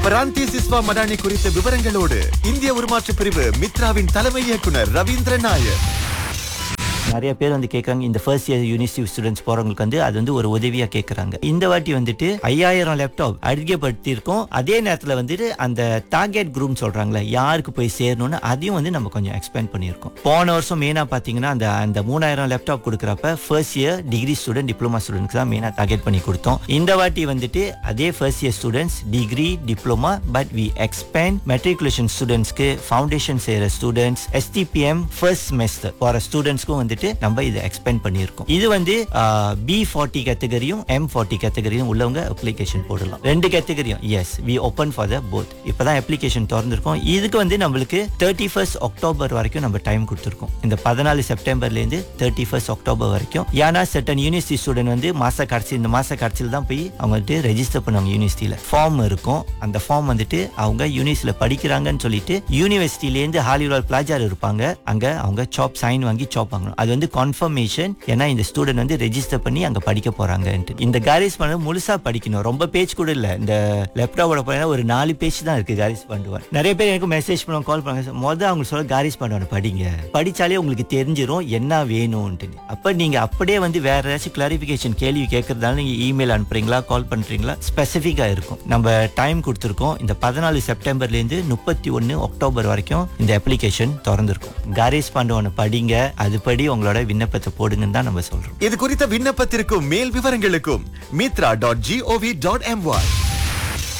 பிராந்தி சிஸ்வா மடானி குறித்த விவரங்களோடு இந்திய உருமாற்று பிரிவு மித்ராவின் தலைமை இயக்குனர் ரவீந்திர நாயர் நிறைய பேர் வந்து கேட்கறாங்க இந்த ஃபர்ஸ்ட் இயர் யூனிவர்சிட்டி ஸ்டூடெண்ட்ஸ் போறவங்களுக்கு வந்து அது வந்து ஒரு உதவியா கேட்கறாங்க இந்த வாட்டி வந்துட்டு ஐயாயிரம் லேப்டாப் அறிக்கைப்படுத்தியிருக்கோம் அதே நேரத்துல வந்துட்டு அந்த டார்கெட் குரூப் சொல்றாங்களே யாருக்கு போய் சேரணும்னு அதையும் வந்து நம்ம கொஞ்சம் எக்ஸ்பேண்ட் பண்ணியிருக்கோம் போன வருஷம் மெயினா பாத்தீங்கன்னா அந்த அந்த மூணாயிரம் லேப்டாப் கொடுக்குறப்ப first year degree student diploma students தான் மெயினா டார்கெட் பண்ணி கொடுத்தோம் இந்த வாட்டி வந்துட்டு அதே first year students degree diploma but we expand matriculation ஸ்டூடெண்ட்ஸ்க்கு ஃபவுண்டேஷன் செய்யற ஸ்டூடெண்ட்ஸ் எஸ்டிபிஎம் ஃபர்ஸ்ட் செமஸ்டர் போற ஸ்டூடெண்ட்ஸ்க்கும் வந்துட்டு நம்ம இதை எக்ஸ்பேண்ட் பண்ணியிருக்கோம் இது வந்து பி ஃபார்ட்டி கேட்டகரியும் எம் ஃபார்ட்டி கேட்டகரியும் உள்ளவங்க அப்ளிகேஷன் போடலாம் ரெண்டு கேட்டகரியும் as we open for the both இப்பதான் அப்ளிகேஷன் திறந்திருக்கோம் இதுக்கு வந்து நம்மளுக்கு தேர்ட்டி ஃபர்ஸ்ட் அக்டோபர் வரைக்கும் நம்ம டைம் கொடுத்துருக்கோம் இந்த பதினாலு செப்டம்பர்ல இருந்து தேர்ட்டி ஃபர்ஸ்ட் அக்டோபர் வரைக்கும் ஏன்னா செட்டன் யூனிவர்சிட்டி ஸ்டூடெண்ட் வந்து மாச கடைசி இந்த மாச கடைசியில் தான் போய் அவங்க வந்துட்டு ரெஜிஸ்டர் பண்ணுவாங்க யூனிவர்சிட்டியில ஃபார்ம் இருக்கும் அந்த ஃபார்ம் வந்துட்டு அவங்க யூனிவர்சிட்டியில படிக்கிறாங்கன்னு சொல்லிட்டு யூனிவர்சிட்டிலேருந்து ஹாலிவுட் பிளாஜார் இருப்பாங்க அங்க அவங்க சாப் சைன் வாங்கி சாப் வாங்கணும் அது வந்து கன்ஃபர்மேஷன் ஏன்னா இந்த ஸ்டூடெண்ட் வந்து ரெஜிஸ்டர் பண்ணி அங்க படிக்க போறாங்கன்ட்டு இந்த காரிஸ் பண்ண முழுசா படிக்கணும் ரொம்ப பேஜ் கூட இல்ல இந்த லேப்டாப்போட போனா ஒரு நாலு பேஜ் தான் இருக்கு காரிஸ் பண்ணுவார் நிறைய பேர் எனக்கு மெசேஜ் பண்ணுவாங்க கால் பண்ணுவாங்க மொதல் அவங்க சொல்ல காரிஸ் பண்ணுவாங்க படிங்க படிச்சாலே உங்களுக்கு தெரிஞ்சிரும் என்ன வேணும்ட்டு அப்ப நீங்க அப்படியே வந்து வேற ஏதாச்சும் கிளாரிபிகேஷன் கேள்வி கேட்கறதால நீங்க இமெயில் அனுப்புறீங்களா கால் பண்றீங்களா ஸ்பெசிஃபிக்கா இருக்கும் நம்ம டைம் கொடுத்துருக்கோம் இந்த பதினாலு செப்டம்பர்ல இருந்து முப்பத்தி ஒன்னு அக்டோபர் வரைக்கும் இந்த அப்ளிகேஷன் திறந்திருக்கும் காரிஸ் பாண்டவனை படிங்க அதுபடி உங்களோட விண்ணப்பத்தை போடுங்கன்னு தான் நம்ம சொல்றோம் இது குறித்த விண்ணப்பத்திற்கும் மேல் விவரங்களுக்கும் Mitra dot GOV dot MY